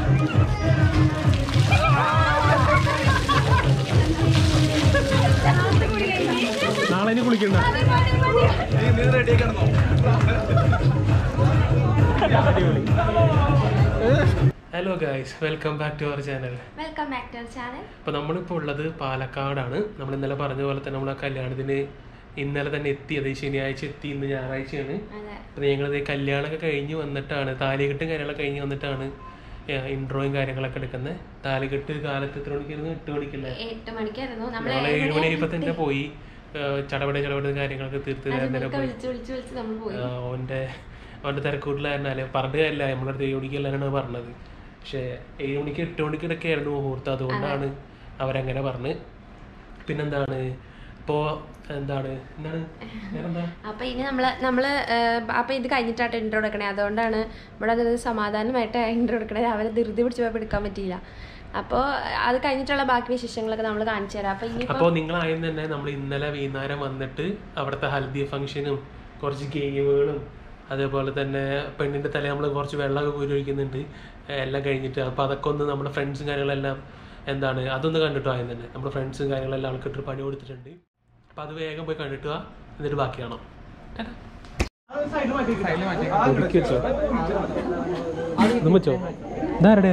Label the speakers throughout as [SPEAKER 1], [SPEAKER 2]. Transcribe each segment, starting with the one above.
[SPEAKER 1] നാളെ ഇനി കുളിക്കണ്ട hello guys welcome back to our channel
[SPEAKER 2] welcome back to channel
[SPEAKER 1] അപ്പോൾ നമ്മളിപ്പോൾ ഉള്ളത് പാലക്കാടാണ് നമ്മൾ ഇന്നലെ പറഞ്ഞ പോലെ തന്നെ നമ്മൾ ആ കല്യാണത്തിന് ഇന്നലെ തന്നെ എത്തി അത് ശനിയാഴ്ച എത്തി ഇന്ന് ഞായറാഴ്ചയാണ്
[SPEAKER 2] അതെ
[SPEAKER 1] അപ്പോൾ ഞങ്ങളിത് കല്യാണമൊക്കെ കഴിഞ്ഞ് വന്നിട്ടാണ് താലികെട്ടും കാര്യങ്ങളൊക്കെ കഴിഞ്ഞ് വന്നിട്ടാണ് ഇൻട്രോയും കാര്യങ്ങളൊക്കെ എടുക്കുന്നത് താലികെട്ട് കാലത്ത് എത്ര മണിക്കായിരുന്നു എട്ട് മണിക്കല്ലേ
[SPEAKER 2] എട്ട് മണിക്കായിരുന്നു നമ്മൾ
[SPEAKER 1] നമ്മൾ ഏഴ് മണിയായപ്പോൾ തന്നെ പോയി ഏഹ് ചടപടെ ചടപടെ കാര്യങ്ങളൊക്കെ തീർത്ത് നേരം
[SPEAKER 2] ഇവരൊക്കെ വിളിച്ച് വിളിച്ച് വിളിച്ച് നമ്മൾ പോയി
[SPEAKER 1] ആ, അവൻ്റെ അവൻ്റെ തിരക്കൂട്ടിലായിരുന്നാല് പറഞ്ഞിട്ട് കാര്യമില്ല നമ്മളടുത്ത് ഏഴ് മണിക്കല്ലാണ് പറഞ്ഞത് പക്ഷേ ഏഴ് മണിക്ക് എട്ട് മണിക്ക് ഇടയ്ക്കായിരുന്നു മുഹൂർത്തം അതുകൊണ്ടാണ് അവരങ്ങനെ പറഞ്ഞ് പിന്നെന്താണ് ഇപ്പോൾ എന്താണ് എന്താണ് വേറെന്താ
[SPEAKER 2] അപ്പൊ ഇനി നമ്മള് നമ്മള് ഏഹ്, അപ്പൊ ഇത് കഴിഞ്ഞിട്ടാണ് ഇൻട്രോ എടുക്കണേ അതുകൊണ്ടാണ് ഇവിടെ അത് സമാധാനമായിട്ട് ഇൻട്രോ എടുക്കണേ അവരെ ധൃതി പിടിച്ച് പോയപ്പോൾ എടുക്കാൻ പറ്റിയില്ല അപ്പോൾ അത് കഴിഞ്ഞിട്ടുള്ള ബാക്കി വിശേഷങ്ങളൊക്കെ നമ്മൾ കാണിച്ചു തരാം അപ്പൊ ഇനി
[SPEAKER 1] അപ്പോൾ നിങ്ങളായും തന്നെ നമ്മൾ ഇന്നലെ വൈകുന്നേരം വന്നിട്ട് അവിടുത്തെ ഹൽദി ഫംഗ്ഷനും കുറച്ച് ഗെയിമുകളും അതേപോലെ തന്നെ പെണ്ണിൻ്റെ തല നമ്മൾ കുറച്ച് വെള്ളമൊക്കെ കോരി ഒഴിക്കുന്നുണ്ട് ഏഹ് എല്ലാം കഴിഞ്ഞിട്ട് അപ്പോൾ അതൊക്കെ ഒന്ന് നമ്മുടെ ഫ്രണ്ട്സും കാര്യങ്ങളെല്ലാം എന്താണ് അതൊന്ന് കണ്ടിട്ട് ആദ്യം തന്നെ നമ്മുടെ ഫ്രണ്ട്സും കാര്യങ്ങളെല്ലാം ആൾക്കിട്ട് പണി കൊടുത്തിട്ടുണ്ട് അപ്പോൾ അത് വേഗം പോയി കണ്ടിട്ട് വാ എന്നിട്ട് ബാക്കി കാണാം ഒതുക്കി വെച്ചോ ഇതും വെച്ചോ ഇതാരുടെ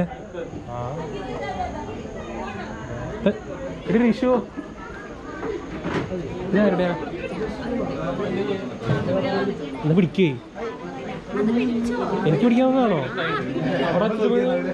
[SPEAKER 1] എടി റിഷു ഇതാരുടെയാ ഒന്ന് പിടിക്കേ എനിക്ക് പിടിക്കാവുന്നതാണോ അവിടെ വെച്ചത്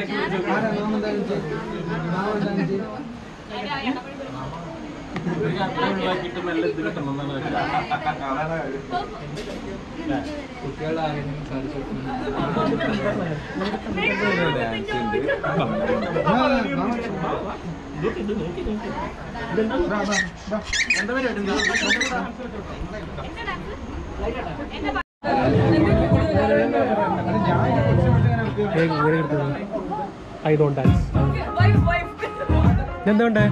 [SPEAKER 1] ഐ ഡോണ്ട് ഡാൻസ് എന്താ വേണ്ടേ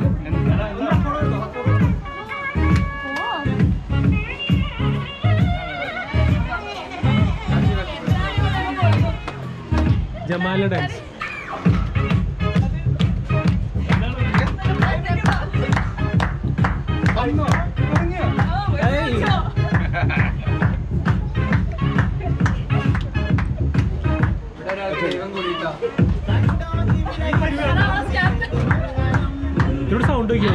[SPEAKER 1] ജമാല ഡാൻസ് ഇവിടെ സൗണ്ട് വയ്ക്കോ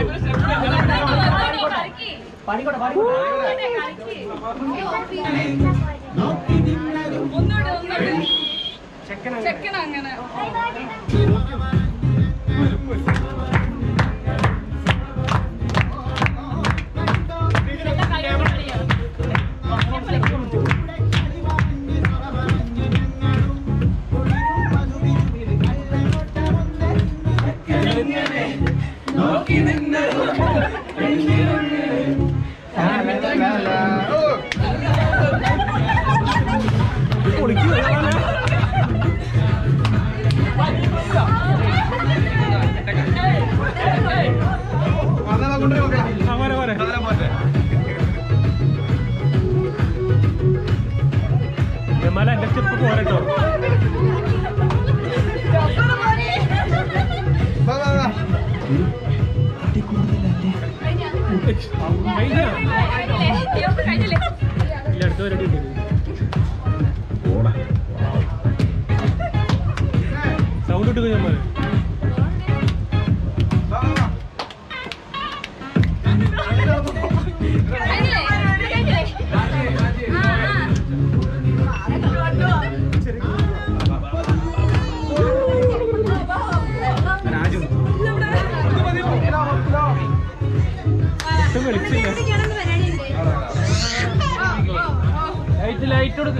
[SPEAKER 1] ആ, പോരെ, പോരെ. ജമാല എന്റെ സ്റ്റെപ്പ് പോരട്ടോ ഇല്ല അടുത്ത പരിപാടി ഉണ്ട് സൗണ്ട് ഇട്ടു ജമാല ഒട്ടും വെളിച്ചില്ല ലൈറ്റ് ലൈറ്റ് കൊടുക്ക്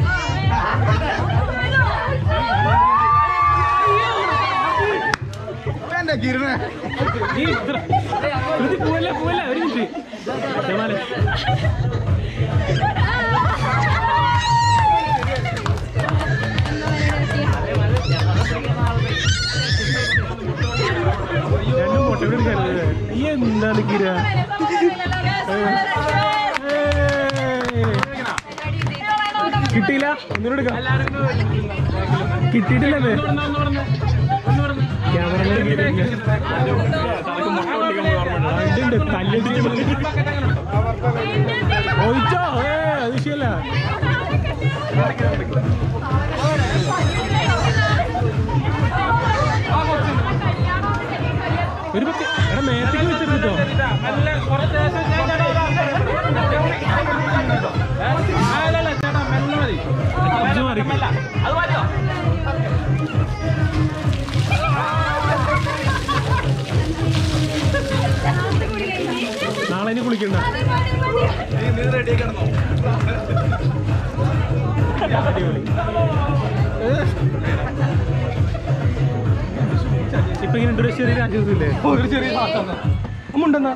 [SPEAKER 1] നീ ഇത്ര ശ്രുതി പോവല്ല പോവല്ല ഒരു മിനിറ്റ് ജമാല രണ്ടും മുട്ട ഇവിടെ എടുക്കാനല്ലേ? നീ എന്താണ് കിര കിട്ടിയില്ല ഒന്നുകൂടെ എടുക്കാം കിട്ടിയിട്ടില്ലേ ക്യാമറ കല്ലിട്ടിട്ട് ഒഴിച്ചോ ഏ അത് ശരിയല്ല ഒരു പക്കെ എടാ മേത്തേക്ക് വെച്ചിട്ടോ കുറച്ച് മാറിക്ക്. നാളെ ഇനി കുളിക്കണ്ട അടിപൊളി. ഇപ്പൊ ഇങ്ങനെ ഒരു ചെറിയ രാജ്യത്തില്ലേ
[SPEAKER 3] ഒരു ചെറിയ ഉണ്ടെന്നാ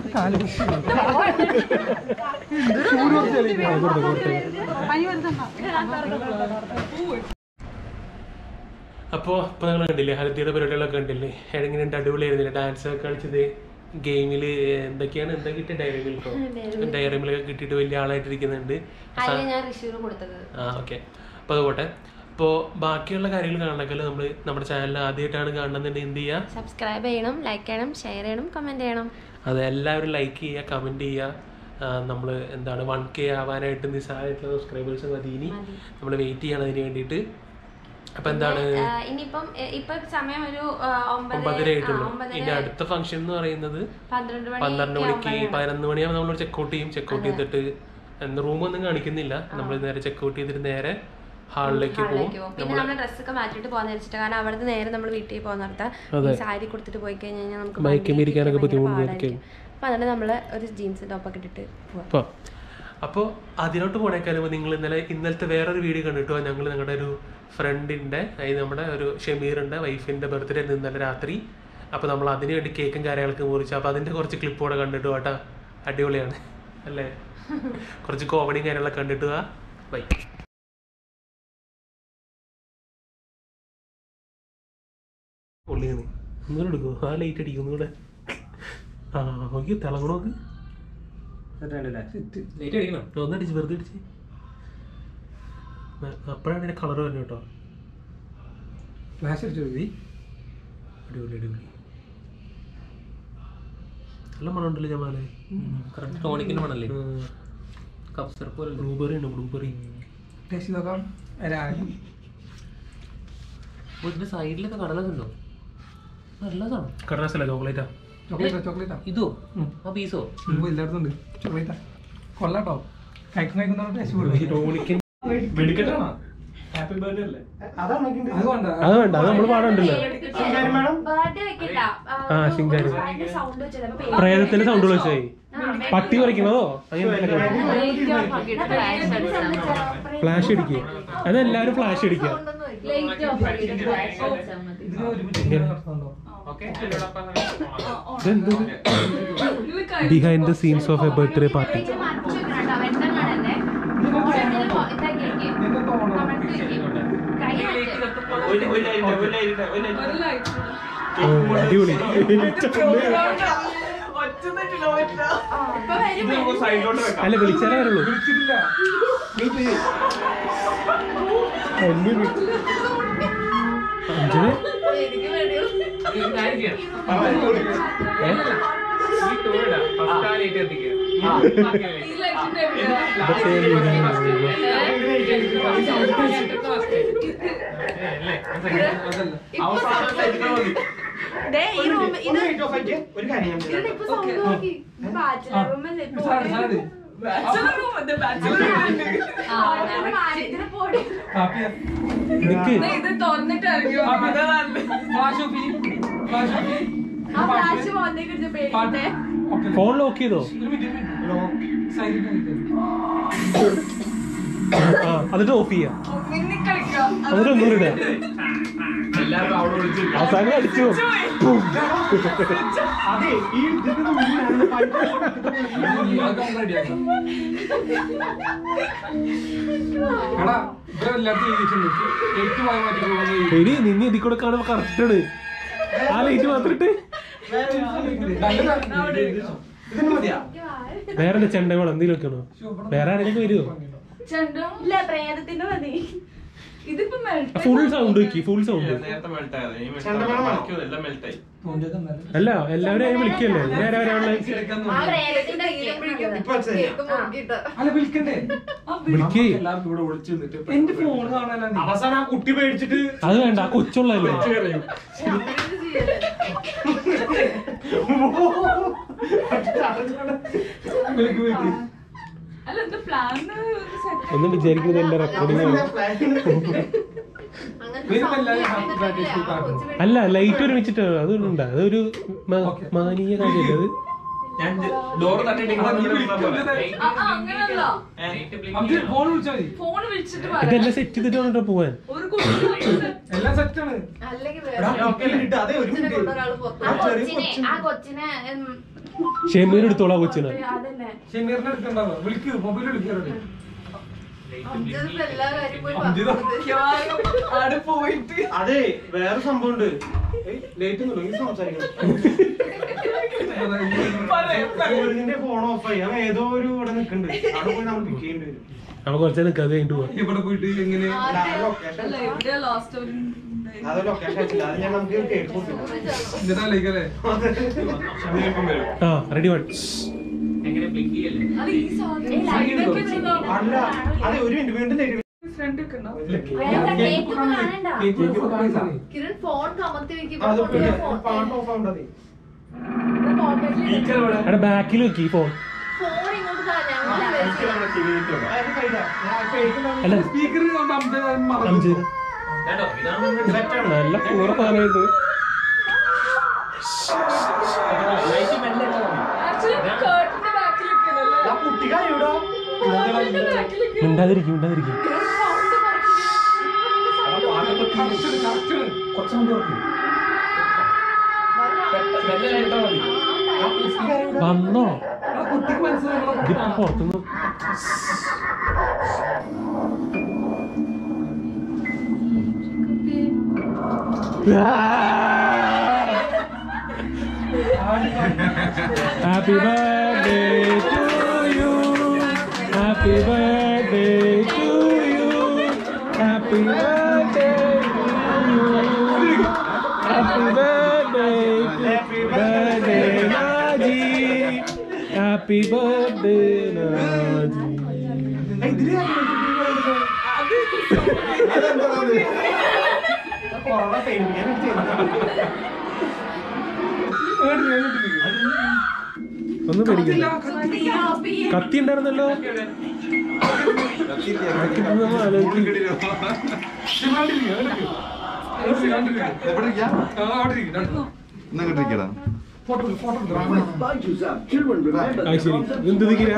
[SPEAKER 1] അപ്പോൾ ഇപ്പോൾ നിങ്ങൾ കണ്ടില്ലേ ഹൽദിയുടെ പരിപാടികളൊക്കെ കണ്ടില്ലേ എങ്ങനെയുണ്ട് അടിപൊളിയായിരുന്നില്ലേ ഡാൻസ് ഒക്കെ കളിച്ചത് ഗെയിമിൽ എന്തൊക്കെയാണ് എന്താ കിട്ടിയ ഡയറി മിൽക്കോ ഡയറി മിൽക്കൊക്കെ കിട്ടിയിട്ട് വലിയ ആളായിട്ടിരിക്കുന്നുണ്ട്
[SPEAKER 2] അതിന് ഞാൻ റിഷൂർ കൊടുത്തത്
[SPEAKER 1] ആ ഓക്കെ അപ്പോൾ അതുപോട്ടെ അപ്പോൾ ബാക്കിയുള്ള കാര്യങ്ങൾ കാണണമെങ്കിൽ നമ്മൾ നമ്മുടെ ചാനൽ ആദ്യമായിട്ടാണ് കാണുന്നുണ്ടെങ്കിൽ എന്ത് ചെയ്യുക
[SPEAKER 2] സബ്സ്ക്രൈബ് ചെയ്യണം ലൈക്ക് ചെയ്യണം ഷെയർ ചെയ്യണം കമന്റ് ചെയ്യണം
[SPEAKER 1] അത് എല്ലാവരും ലൈക്ക് ചെയ്യുക കമൻറ്റ് ചെയ്യുക നമ്മൾ എന്താണ് വൺ കെ ആവാനായിട്ട് നിസ്സാരമായിട്ടുള്ള സബ്സ്ക്രൈബേഴ്സ് മതി ഇനി നമ്മൾ വെയിറ്റ് ചെയ്യണം അതിന് വേണ്ടിയിട്ട് അപ്പോൾ എന്താണ്
[SPEAKER 2] ആ, ഇനിയിപ്പം എ, ഇപ്പൊ സമയം ഒരു ആ, ഒമ്പത്
[SPEAKER 1] ഒമ്പതര ആയിട്ടുള്ളൂ
[SPEAKER 2] ആ, ഒമ്പതര
[SPEAKER 1] ഇനി അടുത്ത ഫംഗ്ഷൻ എന്ന് പറയുന്നത്
[SPEAKER 2] പന്ത്രണ്ട് മണി
[SPEAKER 1] പന്ത്രണ്ട് മണിക്ക് പതിനൊന്ന് മണിയാകുമ്പോൾ നമ്മൾ ചെക്കൗട്ട് ചെയ്യും ചെക്കൗട്ട് ചെയ്തിട്ട് റൂമൊന്നും കാണിക്കുന്നില്ല നമ്മൾ നേരെ ചെക്കൗട്ട് ചെയ്തിട്ട് നേരെ ഹാളിലേക്ക് പോകും
[SPEAKER 2] ഹാളിലേക്ക് പോകും പിന്നെ നമ്മൾ ഡ്രസ്സൊക്കെ മാറ്റിയിട്ട് പോകാൻ വെച്ചിട്ട് കാരണം അവിടുന്ന് നേരെ നമ്മൾ വീട്ടിൽ പോകുന്നിടത്ത് ഈ സാരി കൊടുത്തിട്ട് പോയി കഴിഞ്ഞ് കഴിഞ്ഞാൽ നമുക്ക്
[SPEAKER 1] മയക്കം ഇരിക്കാനൊക്കെ
[SPEAKER 2] ഭയങ്കര
[SPEAKER 1] ബുദ്ധിമുട്ടായിരിക്കും.
[SPEAKER 2] പാടായിരിക്കും. അപ്പൊ അതുകൊണ്ട് നമ്മള് ഒരു ജീൻസ് ടോപ്പൊക്കെ ഇട്ടിട്ട് പോവാം
[SPEAKER 1] അപ്പോൾ അപ്പോൾ അതിലോട്ട് പോണേക്കാളും നിങ്ങൾ ഇന്നലെ ഇന്നലത്തെ വേറൊരു വീഡിയോ കണ്ടിട്ടോ ഞങ്ങൾ ഞങ്ങളുടെ ഒരു ഫ്രണ്ടിൻ്റെ അതായത് നമ്മുടെ ഒരു ഷമീറിൻ്റെ വൈഫിൻ്റെ ബർത്ത്ഡേ ഇന്നലെ രാത്രി അപ്പോൾ നമ്മൾ അതിന് വേണ്ടി കേക്കും കാര്യങ്ങളൊക്കെ മുറിച്ചു അപ്പോൾ അതിൻ്റെ കുറച്ച് ക്ലിപ്പോടെ കണ്ടിട്ട് കേട്ടോ അടിപൊളിയാണ് അല്ലേ കുറച്ച് കോമഡിയും കാര്യങ്ങളൊക്കെ കണ്ടിട്ട് വാ ബൈ പൊള്ളിയാണ് ഒന്നുകൂടെ എടുക്കുമോ ആ ലൈറ്റ് അടിക്കും ഒന്നുകൂടെ ആ നോക്കി തിളങ്ങണ നോക്ക്
[SPEAKER 3] ലേറ്റ് അടിക്കണം
[SPEAKER 1] ഒന്നടിച്ച് വെറുതെ അടിച്ച് അപ്പോഴാണ് ഇതിന്റെ കളർ വരുന്നത് കേട്ടോ
[SPEAKER 3] ഫ്ലാഷ് അടിച്ചു മതി
[SPEAKER 1] അടിപൊളി അടിപൊളി നല്ല മണമുണ്ടല്ലോ ജമാലെ
[SPEAKER 4] കറക്റ്റ് ടോണിക്കിന് വേണല്ലേ കപ്പ് സിറപ്പ് പോലെ
[SPEAKER 1] ബ്ലൂബെറി ഉണ്ട് ബ്ലൂബെറി
[SPEAKER 3] ടേസ്റ്റ് നോക്കാം രാഗം
[SPEAKER 4] ഇതിന്റെ സൈഡിലൊക്കെ കടലൊക്കെ ഉണ്ടോ നല്ലതാണ്
[SPEAKER 1] കടലാസല്ല ചോക്ലേറ്റാ
[SPEAKER 3] ചോക്ലേറ്റാ ചോക്ലേറ്റാ
[SPEAKER 4] ഇതോ ആ പീസോ
[SPEAKER 3] എല്ലായിടത്തും ഉണ്ട് ചോക്ലേറ്റാ കൊള്ളാട്ടോ കഴിക്കുന്ന കഴിക്കുന്ന ടേസ്റ്റ് കൂടുതൽ
[SPEAKER 1] ടോണിക്കൻ
[SPEAKER 3] വെടിക്കെട്ടാണോ ഹാപ്പി ബർത്ത്ഡേ അല്ലേ അത് വേണ്ട
[SPEAKER 1] അത് വേണ്ട അത് നമ്മൾ പാടുണ്ടല്ലോ
[SPEAKER 2] ബർത്ത്ഡേ വെക്കണ്ട
[SPEAKER 1] ആ, ശിങ്കാരി.
[SPEAKER 2] സൗണ്ട് വെച്ചത് അപ്പൊ
[SPEAKER 1] പ്രേതത്തിന്റെ സൗണ്ട് വിളിച്ചായി പട്ടി കുറയ്ക്കുന്നതോ അങ്ങനെ ഫ്ലാഷ് അടിക്കുക അതെല്ലാരും ഫ്ലാഷ് അടിക്കുക
[SPEAKER 3] ഇതിന് ഒരുമിച്ച് നടത്തുന്നുണ്ടോ
[SPEAKER 1] behind the scenes of a birthday party അടിപൊളി അല്ല വിളിച്ചാലേ വരുള്ളൂ
[SPEAKER 3] വിളിച്ചിട്ടില്ല
[SPEAKER 1] അഞ്ചിന്
[SPEAKER 2] ഈ റൂം ഇത് ഇതിപ്പോ സൗണ്ട് നോക്കി ബാച്ചിലർ റൂമല്ലേ
[SPEAKER 3] സാറ് സാറ് ഹാപ്പിയാ
[SPEAKER 1] നിക്ക്
[SPEAKER 3] ഫ്ലാഷ് ഓഫ് ഫ്ലാഷ് ഓഫ്
[SPEAKER 2] ആ ഫ്ലാഷ് പോകുന്നേക്ക് എടുത്ത് പേടിക്കട്ടെ
[SPEAKER 3] ഓക്കെ
[SPEAKER 1] ഫോൺ ലോക്ക് ചെയ്തോ
[SPEAKER 3] ഒരു മിനിറ്റ് ലോക്ക് സൈഡിൽ
[SPEAKER 1] ആ എന്നിട്ട് ഓഫ് ചെയ്യാം എന്നിട്ട് ഒന്നുകൂടി ഇടാം അവസാനം അടിച്ചു
[SPEAKER 3] എടാ ഇവിടെ എല്ലാത്തും എഴുതിയിട്ടുണ്ട് എയ്റ്റ് പോയി മാറ്റി പോകുന്നത്
[SPEAKER 1] എടി നിന്നെ ഇതിൽ കൂടെ കാണുമ്പോ കറക്റ്റ് ആണ് ആ ലൈറ്റ് മാത്രം ഇട്ട് വേറെ ചെണ്ടകൾ എന്തെങ്കിലും വെക്കണോ വേറെ ആരെങ്കിലും വരുമോ
[SPEAKER 5] ചെണ്ടും
[SPEAKER 2] ഇല്ല പ്രേതത്തിന്റെ മതി
[SPEAKER 5] ഇതിപ്പോ മെൽറ്റ്
[SPEAKER 1] ഫുൾ സൗണ്ട് വെക്കി ഫുൾ സൗണ്ട്
[SPEAKER 6] നേരത്തെ മെൽറ്റ് ആയത് ഇനി മെൽറ്റ് എല്ലാം മെൽറ്റ് ആയി
[SPEAKER 3] തോന്നിയത് എന്നാലും
[SPEAKER 1] അല്ല എല്ലാവരും അതിന് വിളിക്കല്ലേ നേരെ ഒരാളെ
[SPEAKER 2] ആ പ്രേതത്തിന്റെ
[SPEAKER 3] അല്ല വിളിക്കണ്ടേ
[SPEAKER 1] വിളിക്കേ
[SPEAKER 3] എല്ലാവർക്കും ഇവിടെ വിളിച്ചു നിന്നിട്ട് എന്റെ ഫോൺ കാണാനാ നീ.
[SPEAKER 6] അവസാനം ആ കുട്ടി പേടിച്ചിട്ട്
[SPEAKER 1] അത് വേണ്ട ആ കൊച്ചുള്ളല്ലേ
[SPEAKER 3] വിളിക്ക് വിളിക്ക്.
[SPEAKER 5] അല്ല എന്താ പ്ലാൻ
[SPEAKER 1] ഒന്നും വിചാരിക്കുന്നത് എന്റെ റെക്കോർഡിംഗ് ആണ്
[SPEAKER 3] വരുമ്പോ എല്ലാവരും happy birthday to കാട്ടും.
[SPEAKER 1] അല്ല ലൈറ്റ് ഒരുമിച്ചിട്ട് അതൊന്നുണ്ട് അതൊരു മ-
[SPEAKER 3] Okay.
[SPEAKER 1] മാനീയ കാര്യമല്ല അത്
[SPEAKER 6] ഞാൻ ഡോറ് തട്ടിട്ട്
[SPEAKER 3] ആ, നീ വിളിക്കുന്നത്
[SPEAKER 5] അങ്ങനല്ല
[SPEAKER 3] നമുക്ക് ഫോൺ വിളിച്ചാ മതി
[SPEAKER 5] ഫോൺ വിളിച്ചിട്ട് പറയാം
[SPEAKER 1] ഇതെല്ലാം സെറ്റ് ചെയ്തിട്ട് വേണ്ടോ പോവാൻ
[SPEAKER 5] ഒരു കുട്ടി
[SPEAKER 3] എല്ലാം സെറ്റാണ്
[SPEAKER 6] അതെ ഒരു മിനിറ്റ്
[SPEAKER 2] ആ കൊച്ചിനെ ആ കൊച്ചിനെ ഉം,
[SPEAKER 1] ഷെമീർ എടുത്തോളാ കൊച്ചിനെ
[SPEAKER 2] അതന്നെ
[SPEAKER 3] ഷെമീറിനെ എടുക്കണ്ടാവുക വിളിക്ക് മൊബൈൽ വിളിക്കാറുണ്ട്
[SPEAKER 5] അവിടെ പോയിട്ട്
[SPEAKER 6] അതെ വേറെ സംഭവം ഉണ്ട് ലേറ്റ് തുടങ്ങി സംസാരിക്കണം ഇതിന്റെ ഫോൺ ഓഫ് ആയി അവൻ ഏതോ ഒരു ഇവിടെ നിൽക്കുന്നുണ്ട് അവിടെ പോയി നമ്മൾ പിക്ക് ചെയ്യേണ്ടി വരും
[SPEAKER 1] അവ കുറച്ച് നിൽക്കാതെ കഴിഞ്ഞിട്ട് പോവാം
[SPEAKER 3] ഇവിടെ പോയിട്ട് എങ്ങനെ
[SPEAKER 6] ലൊക്കേഷൻ
[SPEAKER 5] അല്ല എവിടെയാ ലാസ്റ്റ് ഒരു
[SPEAKER 6] അത് ലൊക്കേഷൻ അയച്ചില്ല അത് ഞാൻ നമുക്ക് കേട്ട് കൊടുത്തില്ല
[SPEAKER 3] എന്നിട്ടാലേക്കല്ലേ
[SPEAKER 6] ക്ഷമയിപ്പം വരും
[SPEAKER 1] ആ റെഡി വൺ
[SPEAKER 5] അത് ഈ സാധനം
[SPEAKER 6] അല്ല അതെ ഒരു മിനിറ്റ് വീണ്ടും ലേറ്റ്
[SPEAKER 5] ഫ്രണ്ട് ഒക്കെ ഉണ്ടാവും
[SPEAKER 2] വേണ്ട, കേക്ക് ഒന്നും കാണണ്ട.
[SPEAKER 7] കിരൺ ഫോൺ കമത്തി വെക്കുമ്പോ
[SPEAKER 6] അത്
[SPEAKER 7] കൊണ്ടുപോയി ഫോൺ
[SPEAKER 6] പാട്ട് ഓഫ് ആവണ്ടത്
[SPEAKER 1] അവിടെ ബാക്കിൽ വെക്കി ഫോൺ
[SPEAKER 7] ഫോൺ ഇങ്ങോട്ട് താ, ഞങ്ങൾ
[SPEAKER 1] അല്ല
[SPEAKER 3] സ്പീക്കർ
[SPEAKER 1] അഞ്ച് നല്ല കൂറ സാധനമായിട്ട്
[SPEAKER 5] ആക്ച്വലി കേട്ടിന്റെ ബാക്കിലൊക്കെ അല്ലേ
[SPEAKER 6] കുട്ടികൾ എവിടാ
[SPEAKER 5] ബാക്കിലൊക്കെ
[SPEAKER 1] മിണ്ടാതിരിക്കും മിണ്ടാതിരിക്കും വന്നോ
[SPEAKER 3] കുട്ടിക്ക് മനസ്സിലാക്കണം
[SPEAKER 1] ഇതിപ്പോ പുറത്തുനിന്ന് Happy birthday to you. Happy birthday to you. Happy birthday to you. Happy birthday. Happy birthday, Naji. Happy birthday, Naji.
[SPEAKER 6] Corona പേടിക്കാൻ
[SPEAKER 1] ഒന്നും പേടിക്കില്ല കത്തി ഉണ്ടായിരുന്നല്ലോ കത്തി നമ്മൾ ആലോചിക്കും
[SPEAKER 3] ഫോട്ടോ ഫോട്ടോ
[SPEAKER 1] ആ ശരി എന്ത് ദിക്കില്ല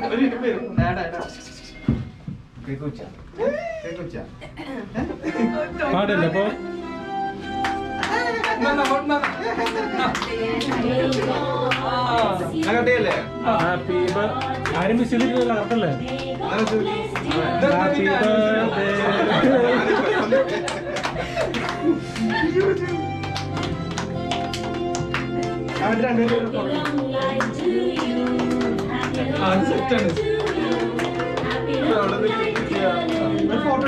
[SPEAKER 1] പാടല്ല അപ്പൊ ഹാപ്പി ആരും മിസ് ചെയ്തിട്ടില്ല കറക്റ്റല്ലേ ഹാപ്പി ബർത്ത്ഡേ
[SPEAKER 3] സെറ്റാണ് ഫോട്ടോ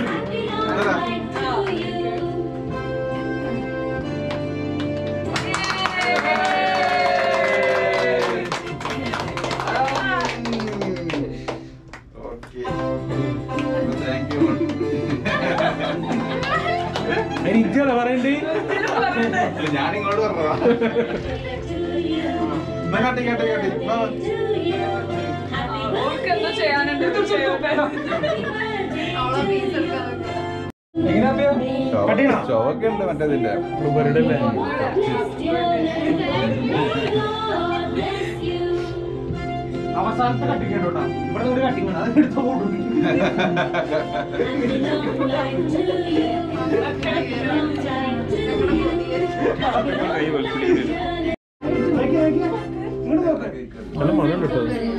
[SPEAKER 1] അതിന് ഇജ്ജാണോ പറയണ്ടേ
[SPEAKER 6] ഞാൻ ഇങ്ങോട്ട് പറഞ്ഞതാ എന്നാ കാട്ടി കാട്ടി കാട്ടി എന്നാ
[SPEAKER 5] ഓർക്ക് എന്താ ചെയ്യാനുണ്ട് ഇത് ചെയ്യട്ടെ
[SPEAKER 7] അവളെ പീസ് എടുക്കാൻ വെക്കാം.
[SPEAKER 3] എങ്ങനെയാ
[SPEAKER 6] ഷോക്കെ ഉണ്ട് മറ്റേതിന്റെ
[SPEAKER 1] ബ്ലൂബെറിയുടെ അല്ലേ
[SPEAKER 6] അവസാനത്തെ കട്ടിങ് കേട്ടോട്ടാ ഇവിടെ ഒരു കട്ടിങ് ആണ് അത് എടുത്ത് പോട്ടു
[SPEAKER 1] നല്ല മണം കേട്ടോ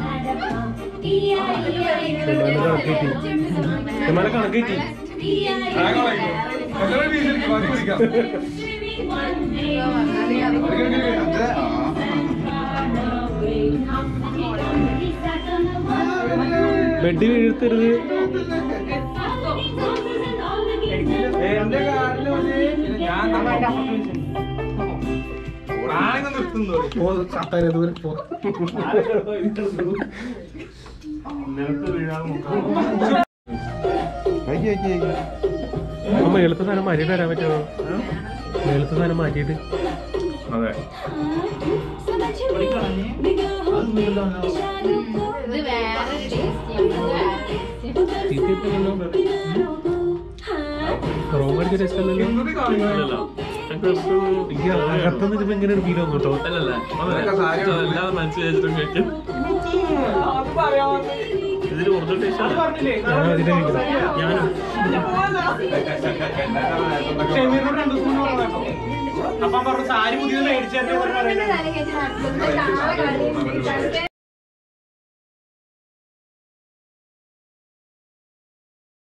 [SPEAKER 1] മല കണക്കേറ്റി ബെഡ് വീഴ്ത്തരുത്
[SPEAKER 6] എന്റെ കാലില് ഒരു ഞാൻ അതിന്റെ അപ്പുറത്ത് വെച്ചിട്ടുണ്ട്. ആണിന്ന് നിർത്തുന്നു നിലത്ത് വീഴാതെ നോക്കാം
[SPEAKER 1] അമ്മ എളുത്ത സാധനം മാറ്റിയിട്ട് വരാൻ പറ്റുമോ എളുത്ത സാധനം മാറ്റിയിട്ട്
[SPEAKER 6] അതെ
[SPEAKER 7] ഇത് വേറെ ടേസ്റ്റിയാണ് ഇത് വേറെ ടേസ്റ്റിയാണ്
[SPEAKER 1] റോങ് അടിച്ച ടേസ്റ്റ് അല്ലല്ലോ
[SPEAKER 3] എന്തൊരു കാര്യങ്ങളല്ല
[SPEAKER 1] എനിക്ക് അകത്തുനിന്ന് ഇപ്പൊ ഇങ്ങനെ ഒരു ഫീൽ വന്നു കേട്ടോ
[SPEAKER 4] അല്ലല്ല അല്ലാതെ മനസ്സിൽ വെച്ചിട്ടും കഴിക്കും
[SPEAKER 5] അത് പറയാൻ വന്നു.
[SPEAKER 4] ഇതിന് കുറച്ച് ടേസ്റ്റ്
[SPEAKER 6] അത് പറഞ്ഞില്ലേ
[SPEAKER 1] ഞാൻ അതിനെ കഴിക്കുന്നത്
[SPEAKER 4] ഞാനും
[SPEAKER 6] ഷെമീറിനോട് രണ്ടു ദിവസം മുന്നേ പറഞ്ഞോ അപ്പൊ അവൻ പറഞ്ഞു സാരി പുതിയത് മേടിച്ചു തരട്ടെ എന്ന് പറയുന്നത്
[SPEAKER 7] തല കയറ്റി നടക്കുന്നത് നാളെ കളി